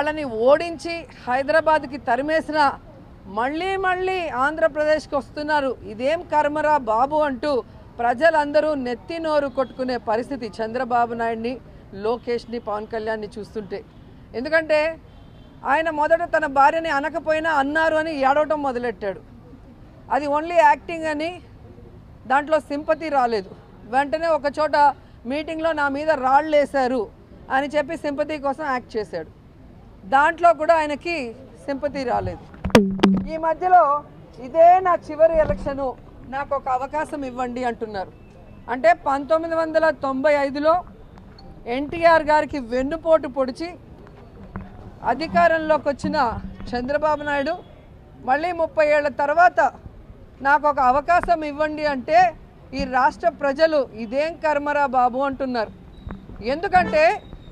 వాళ్ళని ఓడించి హైదరాబాద్కి తరిమేసిన మళ్ళీ మళ్ళీ ఆంధ్రప్రదేశ్కి వస్తున్నారు ఇదేం కర్మరా బాబు అంటూ ప్రజలందరూ నెత్తి నోరు కొట్టుకునే పరిస్థితి చంద్రబాబు నాయుడిని లోకేష్ని పవన్ కళ్యాణ్ని చూస్తుంటే ఎందుకంటే ఆయన మొదట తన భార్యని అనకపోయినా అన్నారు అని ఏడవటం మొదలెట్టాడు అది ఓన్లీ యాక్టింగ్ అని దాంట్లో సింపతి రాలేదు వెంటనే ఒక చోట మీటింగ్లో నా మీద రాళ్ళు వేశారు అని చెప్పి సింపతి కోసం యాక్ట్ చేశాడు దాంట్లో కూడా ఆయనకి సింపతి రాలేదు ఈ మధ్యలో ఇదే నా చివరి ఎలక్షను నాకు ఒక అవకాశం ఇవ్వండి అంటున్నారు అంటే పంతొమ్మిది వందల తొంభై ఐదులో ఎన్టీఆర్ గారికి వెన్నుపోటు పొడిచి అధికారంలోకి వచ్చిన చంద్రబాబు నాయుడు మళ్ళీ ముప్పై ఏళ్ళ తర్వాత నాకు ఒక అవకాశం ఇవ్వండి అంటే ఈ రాష్ట్ర ప్రజలు ఇదేం కర్మరా బాబు అంటున్నారు ఎందుకంటే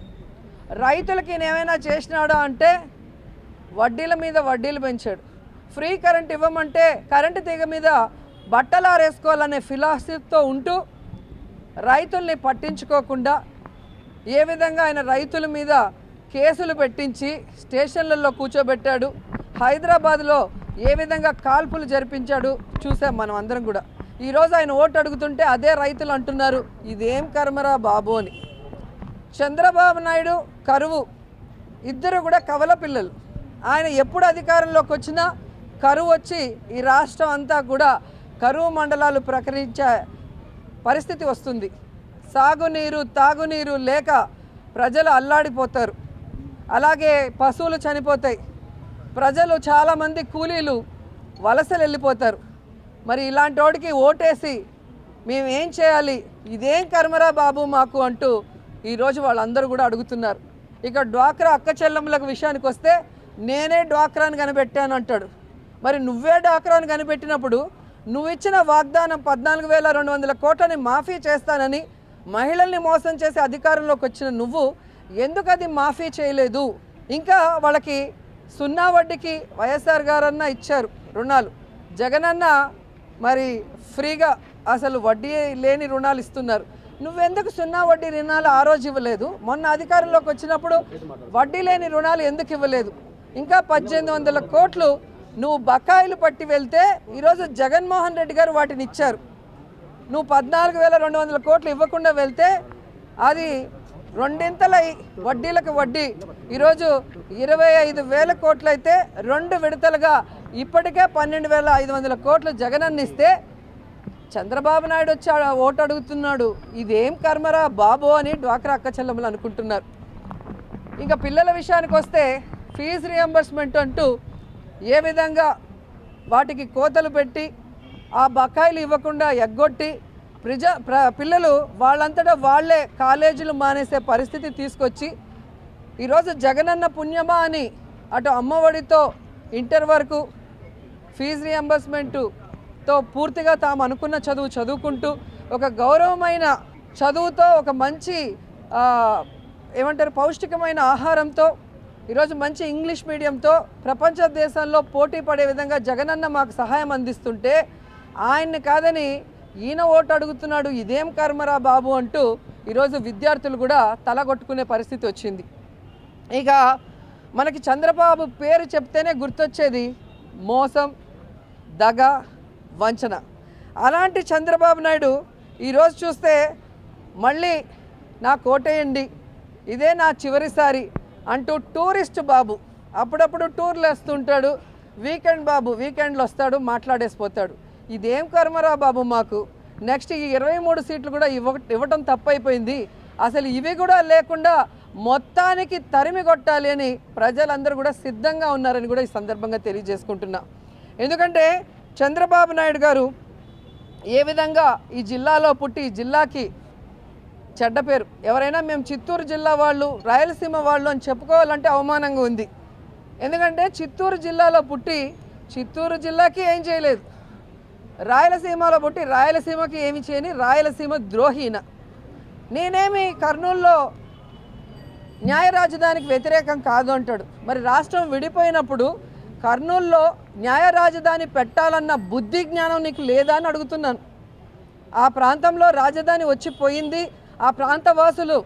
రైతులకి ఏమైనా చేసినాడా అంటే వడ్డీల మీద వడ్డీలు పెంచాడు ఫ్రీ కరెంట్ ఇవ్వమంటే కరెంటు తీగ మీద బట్టలు ఆరేసుకోవాలనే ఫిలాసఫీతో ఉంటూ రైతుల్ని పట్టించుకోకుండా ఏ విధంగా ఆయన రైతుల మీద కేసులు పెట్టించి స్టేషన్లలో కూర్చోబెట్టాడు హైదరాబాద్లో ఏ విధంగా కాల్పులు జరిపించాడు చూసాం మనం అందరం కూడా ఈరోజు ఆయన ఓటు అడుగుతుంటే అదే రైతులు అంటున్నారు ఇదేం కర్మరా బాబు అని చంద్రబాబు నాయుడు కరువు ఇద్దరు కూడా కవల పిల్లలు ఆయన ఎప్పుడు అధికారంలోకి వచ్చినా కరువు వచ్చి ఈ రాష్ట్రం అంతా కూడా కరువు మండలాలు ప్రకటించే పరిస్థితి వస్తుంది సాగునీరు తాగునీరు లేక ప్రజలు అల్లాడిపోతారు అలాగే పశువులు చనిపోతాయి ప్రజలు చాలామంది కూలీలు వలసలు వెళ్ళిపోతారు మరి ఇలాంటి వాడికి ఓటేసి మేము ఏం చేయాలి ఇదేం కర్మరా బాబు మాకు అంటూ ఈరోజు వాళ్ళందరూ కూడా అడుగుతున్నారు ఇక డ్వాక్రా అక్క చెల్లెమ్మలకు విషయానికి వస్తే నేనే డ్వాక్రాని కనిపెట్టాను అంటాడు మరి నువ్వే డ్వాక్రాని కనిపెట్టినప్పుడు నువ్వు ఇచ్చిన వాగ్దానం పద్నాలుగు వేల రెండు వందల కోట్లని మాఫీ చేస్తానని మహిళల్ని మోసం చేసి అధికారంలోకి వచ్చిన నువ్వు ఎందుకు అది మాఫీ చేయలేదు ఇంకా వాళ్ళకి సున్నా వడ్డీకి వైఎస్ఆర్ గారన్న ఇచ్చారు రుణాలు జగనన్న మరి ఫ్రీగా అసలు వడ్డీ లేని రుణాలు ఇస్తున్నారు నువ్వెందుకు సున్నా వడ్డీ రుణాలు ఆ రోజు ఇవ్వలేదు మొన్న అధికారంలోకి వచ్చినప్పుడు వడ్డీ లేని రుణాలు ఎందుకు ఇవ్వలేదు ఇంకా పద్దెనిమిది వందల కోట్లు నువ్వు బకాయిలు పట్టి వెళ్తే ఈరోజు జగన్మోహన్ రెడ్డి గారు వాటిని ఇచ్చారు నువ్వు పద్నాలుగు వేల రెండు వందల కోట్లు ఇవ్వకుండా వెళ్తే అది రెండింతలై వడ్డీలకు వడ్డీ ఈరోజు ఇరవై ఐదు వేల కోట్లు అయితే రెండు విడతలుగా ఇప్పటికే పన్నెండు వేల ఐదు వందల కోట్లు జగనన్న ఇస్తే చంద్రబాబు నాయుడు వచ్చి ఆ ఓటు అడుగుతున్నాడు ఇదేం కర్మరా బాబు అని డ్వాక్రా అక్క చెల్లెమ్మలు అనుకుంటున్నారు ఇంకా పిల్లల విషయానికి వస్తే ఫీజు రియంబర్స్మెంట్ అంటూ ఏ విధంగా వాటికి కోతలు పెట్టి ఆ బకాయిలు ఇవ్వకుండా ఎగ్గొట్టి ప్రజ ప్ర పిల్లలు వాళ్ళంతటా వాళ్ళే కాలేజీలు మానేసే పరిస్థితి తీసుకొచ్చి ఈరోజు జగనన్న పుణ్యమా అని అటు అమ్మఒడితో ఇంటర్ వరకు ఫీజు రియంబర్స్మెంటుతో పూర్తిగా తాము అనుకున్న చదువు చదువుకుంటూ ఒక గౌరవమైన చదువుతో ఒక మంచి ఆ, ఏమంటారు పౌష్టికమైన ఆహారంతో ఈరోజు మంచి ఇంగ్లీష్ మీడియంతో ప్రపంచ దేశాల్లో పోటీ పడే విధంగా జగనన్న మాకు సహాయం అందిస్తుంటే ఆయన్ని కాదని ఈయన ఓటు అడుగుతున్నాడు ఇదేం కర్మరా బాబు అంటూ ఈరోజు విద్యార్థులు కూడా తలగొట్టుకునే పరిస్థితి వచ్చింది ఇక మనకి చంద్రబాబు పేరు చెప్తేనే గుర్తొచ్చేది మోసం దగ వంచన అలాంటి చంద్రబాబు నాయుడు ఈరోజు చూస్తే మళ్ళీ నా కోటేయండి ఇదే నా చివరిసారి అంటూ టూరిస్ట్ బాబు అప్పుడప్పుడు టూర్లు వేస్తుంటాడు వీకెండ్ బాబు వీకెండ్లో వస్తాడు మాట్లాడేసిపోతాడు ఇదేం కర్మరా బాబు మాకు నెక్స్ట్ ఈ ఇరవై మూడు సీట్లు కూడా ఇవ్వ ఇవ్వటం తప్పైపోయింది అసలు ఇవి కూడా లేకుండా మొత్తానికి తరిమి కొట్టాలి అని ప్రజలందరూ కూడా సిద్ధంగా ఉన్నారని కూడా ఈ సందర్భంగా తెలియజేసుకుంటున్నా ఎందుకంటే చంద్రబాబు నాయుడు గారు ఏ విధంగా ఈ జిల్లాలో పుట్టి ఈ జిల్లాకి చెడ్డ పేరు ఎవరైనా మేము చిత్తూరు జిల్లా వాళ్ళు రాయలసీమ వాళ్ళు అని చెప్పుకోవాలంటే అవమానంగా ఉంది ఎందుకంటే చిత్తూరు జిల్లాలో పుట్టి చిత్తూరు జిల్లాకి ఏం చేయలేదు రాయలసీమలో పుట్టి రాయలసీమకి ఏమి చేయని రాయలసీమ ద్రోహీన నేనేమి కర్నూలులో న్యాయ రాజధానికి వ్యతిరేకం కాదు అంటాడు మరి రాష్ట్రం విడిపోయినప్పుడు కర్నూలులో న్యాయ రాజధాని పెట్టాలన్న బుద్ధి జ్ఞానం నీకు లేదా అని అడుగుతున్నాను ఆ ప్రాంతంలో రాజధాని వచ్చిపోయింది ఆ ప్రాంత వాసులు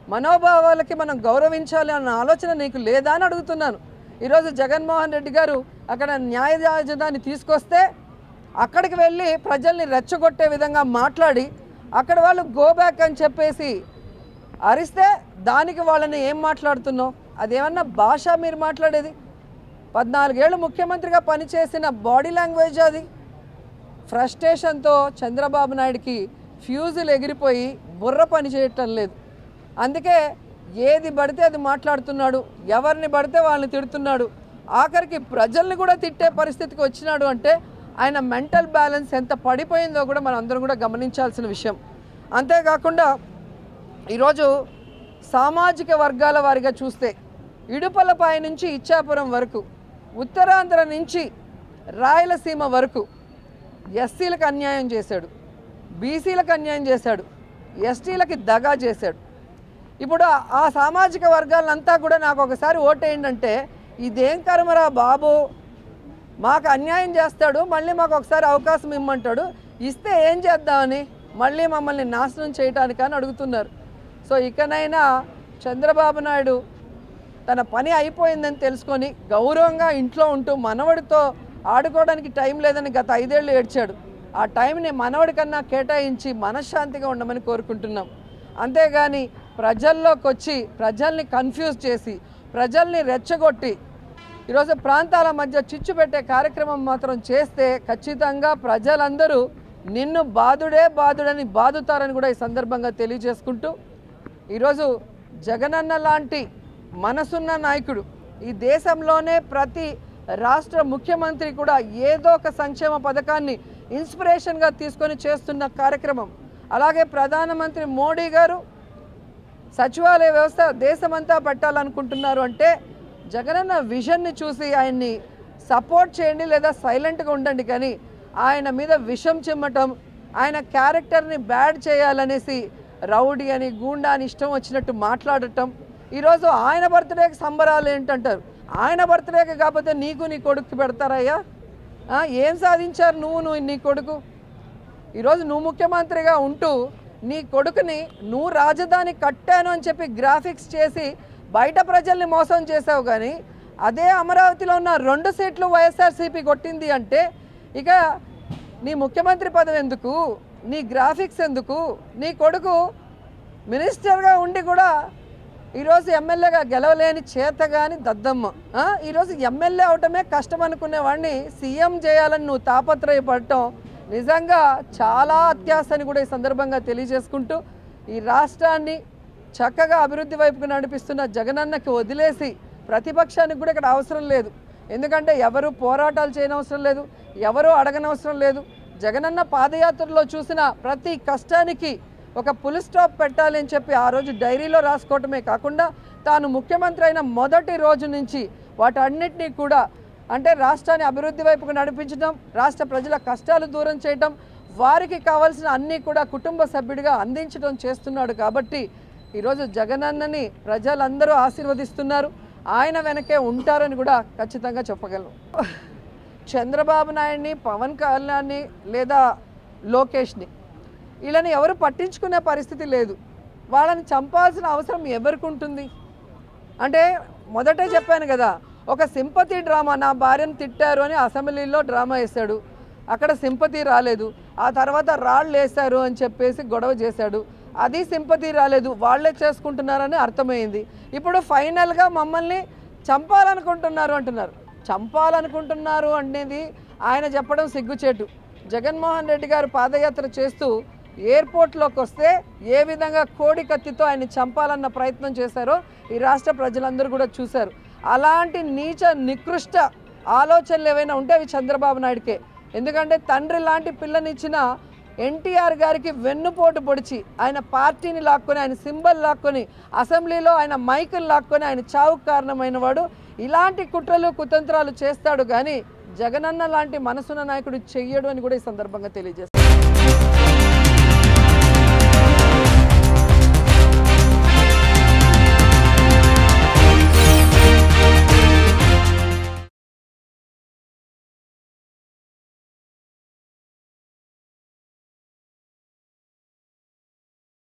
మనోభావాలకి మనం గౌరవించాలి అన్న ఆలోచన నీకు లేదా అని అడుగుతున్నాను ఈరోజు జగన్మోహన్ రెడ్డి గారు అక్కడ న్యాయ రాజధాని తీసుకొస్తే అక్కడికి వెళ్ళి ప్రజల్ని రెచ్చగొట్టే విధంగా మాట్లాడి అక్కడ వాళ్ళు గో బ్యాక్ అని చెప్పేసి అరిస్తే దానికి వాళ్ళని ఏం మాట్లాడుతున్నావు అదేమన్నా భాష మీరు మాట్లాడేది పద్నాలుగేళ్ళు ముఖ్యమంత్రిగా పనిచేసిన బాడీ లాంగ్వేజ్ అది ఫ్రస్ట్రేషన్తో చంద్రబాబు నాయుడికి ఫ్యూజులు ఎగిరిపోయి బుర్ర పని చేయటం లేదు అందుకే ఏది పడితే అది మాట్లాడుతున్నాడు ఎవరిని పడితే వాళ్ళని తిడుతున్నాడు ఆఖరికి ప్రజల్ని కూడా తిట్టే పరిస్థితికి వచ్చినాడు అంటే ఆయన మెంటల్ బ్యాలెన్స్ ఎంత పడిపోయిందో కూడా మనం అందరం కూడా గమనించాల్సిన విషయం అంతేకాకుండా ఈరోజు సామాజిక వర్గాల వారిగా చూస్తే ఇడుపలపాయ నుంచి ఇచ్చాపురం వరకు ఉత్తరాంధ్ర నుంచి రాయలసీమ వరకు ఎస్సీలకు అన్యాయం చేశాడు బీసీలకు అన్యాయం చేశాడు ఎస్టీలకి దగా చేశాడు ఇప్పుడు ఆ- ఆ సామాజిక వర్గాలంతా కూడా నాకు ఒకసారి ఓటేయండి ఇదేం కర్మరా బాబు మాకు అన్యాయం చేస్తాడు మళ్ళీ మాకు ఒకసారి అవకాశం ఇమ్మంటాడు ఇస్తే ఏం చేద్దామని మళ్ళీ మమ్మల్ని నాశనం చేయటానికి అని అడుగుతున్నారు సో ఇకనైనా చంద్రబాబు నాయుడు తన పని అయిపోయిందని తెలుసుకొని గౌరవంగా ఇంట్లో ఉంటూ మనవడితో ఆడుకోవడానికి టైం లేదని గత ఐదేళ్ళు ఏడ్చాడు ఆ టైంని మనవడి కన్నా కేటాయించి మనశ్శాంతిగా ఉండమని కోరుకుంటున్నాం అంతేగాని ప్రజల్లోకి వచ్చి ప్రజల్ని కన్ఫ్యూజ్ చేసి ప్రజల్ని రెచ్చగొట్టి ఈరోజు ప్రాంతాల మధ్య చిచ్చు పెట్టే కార్యక్రమం మాత్రం చేస్తే ఖచ్చితంగా ప్రజలందరూ నిన్ను బాధుడే బాధుడని బాదుతారని కూడా ఈ సందర్భంగా తెలియజేసుకుంటూ ఈరోజు జగనన్న లాంటి మనసున్న నాయకుడు ఈ దేశంలోనే ప్రతి రాష్ట్ర ముఖ్యమంత్రి కూడా ఏదో ఒక సంక్షేమ పథకాన్ని ఇన్స్పిరేషన్గా తీసుకొని చేస్తున్న కార్యక్రమం అలాగే ప్రధానమంత్రి మోడీ గారు సచివాలయ వ్యవస్థ దేశమంతా పెట్టాలనుకుంటున్నారు అంటే జగనన్న విజన్ని చూసి ఆయన్ని సపోర్ట్ చేయండి లేదా సైలెంట్గా ఉండండి కానీ ఆయన మీద విషం చిమ్మటం ఆయన క్యారెక్టర్ని బ్యాడ్ చేయాలనేసి రౌడీ అని గూండా అని ఇష్టం వచ్చినట్టు మాట్లాడటం ఈరోజు ఆయన బర్త్డేకి సంబరాలు ఏంటంటారు ఆయన బర్త్డేకి కాకపోతే నీకు నీ కొడుకు పెడతారయ్యా ఆ, ఏం సాధించారు నువ్వు నువ్వు నీ కొడుకు ఈరోజు నువ్వు ముఖ్యమంత్రిగా ఉంటూ నీ కొడుకుని నువ్వు రాజధాని కట్టాను అని చెప్పి గ్రాఫిక్స్ చేసి బయట ప్రజల్ని మోసం చేసావు కానీ అదే అమరావతిలో ఉన్న రెండు సీట్లు వైఎస్ఆర్సీపీ కొట్టింది అంటే ఇక నీ ముఖ్యమంత్రి పదవి ఎందుకు నీ గ్రాఫిక్స్ ఎందుకు నీ కొడుకు మినిస్టర్గా ఉండి కూడా ఈరోజు ఎమ్మెల్యేగా గెలవలేని చేతగాని దద్దమ్మ ఆ? ఈరోజు ఎమ్మెల్యే అవటమే కష్టం అనుకునే వాడిని సీఎం చేయాలని నువ్వు తాపత్రయపడటం నిజంగా చాలా అత్యాశని కూడా ఈ సందర్భంగా తెలియజేసుకుంటూ ఈ రాష్ట్రాన్ని చక్కగా అభివృద్ధి వైపుకు నడిపిస్తున్న జగనన్నకి వదిలేసి ప్రతిపక్షానికి కూడా ఇక్కడ అవసరం లేదు ఎందుకంటే ఎవరు పోరాటాలు చేయనవసరం లేదు ఎవరు అడగనవసరం లేదు జగనన్న పాదయాత్రలో చూసిన ప్రతి కష్టానికి ఒక పులి స్టాప్ పెట్టాలి అని చెప్పి ఆ రోజు డైరీలో రాసుకోవటమే కాకుండా తాను ముఖ్యమంత్రి అయిన మొదటి రోజు నుంచి వాటన్నిటినీ కూడా అంటే రాష్ట్రాన్ని అభివృద్ధి వైపుకు నడిపించడం రాష్ట్ర ప్రజల కష్టాలు దూరం చేయడం వారికి కావాల్సిన అన్నీ కూడా కుటుంబ సభ్యుడిగా అందించడం చేస్తున్నాడు కాబట్టి ఈరోజు జగనన్నని ప్రజలందరూ ఆశీర్వదిస్తున్నారు ఆయన వెనకే ఉంటారని కూడా ఖచ్చితంగా చెప్పగలను చంద్రబాబు నాయుడిని పవన్ కళ్యాణ్ని లేదా లోకేష్ని వీళ్ళని ఎవరు పట్టించుకునే పరిస్థితి లేదు వాళ్ళని చంపాల్సిన అవసరం ఎవరికి ఉంటుంది అంటే మొదటే చెప్పాను కదా ఒక సింపతి డ్రామా నా భార్యను తిట్టారు అని అసెంబ్లీలో డ్రామా వేశాడు అక్కడ సింపతి రాలేదు ఆ తర్వాత రాళ్ళు వేశారు అని చెప్పేసి గొడవ చేశాడు అది సింపతి రాలేదు వాళ్ళే చేసుకుంటున్నారని అర్థమైంది ఇప్పుడు ఫైనల్గా మమ్మల్ని చంపాలనుకుంటున్నారు అంటున్నారు చంపాలనుకుంటున్నారు అనేది ఆయన చెప్పడం సిగ్గుచేటు జగన్మోహన్ రెడ్డి గారు పాదయాత్ర చేస్తూ ఎయిర్పోర్ట్లోకి వస్తే ఏ విధంగా కోడి కత్తితో ఆయన చంపాలన్న ప్రయత్నం చేశారో ఈ రాష్ట్ర ప్రజలందరూ కూడా చూశారు అలాంటి నీచ నికృష్ట ఆలోచనలు ఏవైనా ఉంటే అవి చంద్రబాబు నాయుడికే ఎందుకంటే తండ్రి లాంటి పిల్లనిచ్చిన ఎన్టీఆర్ గారికి వెన్నుపోటు పొడిచి ఆయన పార్టీని లాక్కొని ఆయన సింబల్ లాక్కొని అసెంబ్లీలో ఆయన మైకులు లాక్కొని ఆయన చావుకు కారణమైన వాడు ఇలాంటి కుట్రలు కుతంత్రాలు చేస్తాడు కానీ జగనన్న లాంటి మనసున్న నాయకుడు చెయ్యడు అని కూడా ఈ సందర్భంగా తెలియజేస్తాను